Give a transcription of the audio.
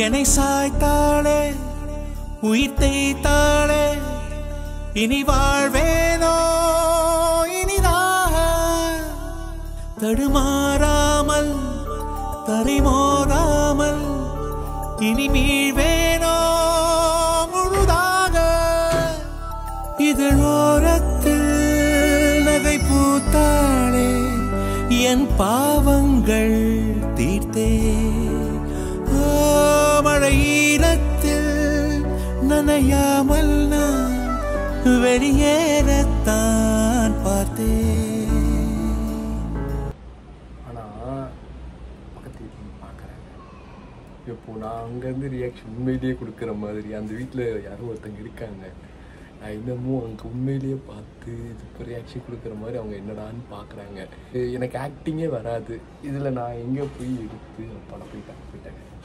என்னை சாய்த்தாளே உயிர் தேய்த்தாளே இனி வாழ்வேனோ இனிதாக தடுமாறாமல் தரிமோதாமல் இனி மீழ்வேனோ முழுதாக இதழோரத்தில் நகை பூத்தாளே என் பாவங்கள் தீர்த்தே ஓ, மழை ஈரத்தில் நனையாமல் நான் வெளியேறத்தான் பார்த்தேன் ஆனால் பக்கத்து வீட்டில் பார்க்குறாங்க இப்போ நான் அங்கேருந்து ரியாக்ஷன் உண்மையிலேயே கொடுக்குற மாதிரி அந்த வீட்டில் யாரோ ஒருத்தங்க இருக்காங்க நான் இன்னமும் அங்கே உண்மையிலேயே பார்த்து இப்போ ரியாக்ஷன் கொடுக்குற மாதிரி அவங்க என்னடான்னு பார்க்குறாங்க எனக்கு ஆக்டிங்கே வராது இதில் நான் எங்கே போய் எடுத்து படம் போயிட்டேன் போயிட்டாங்க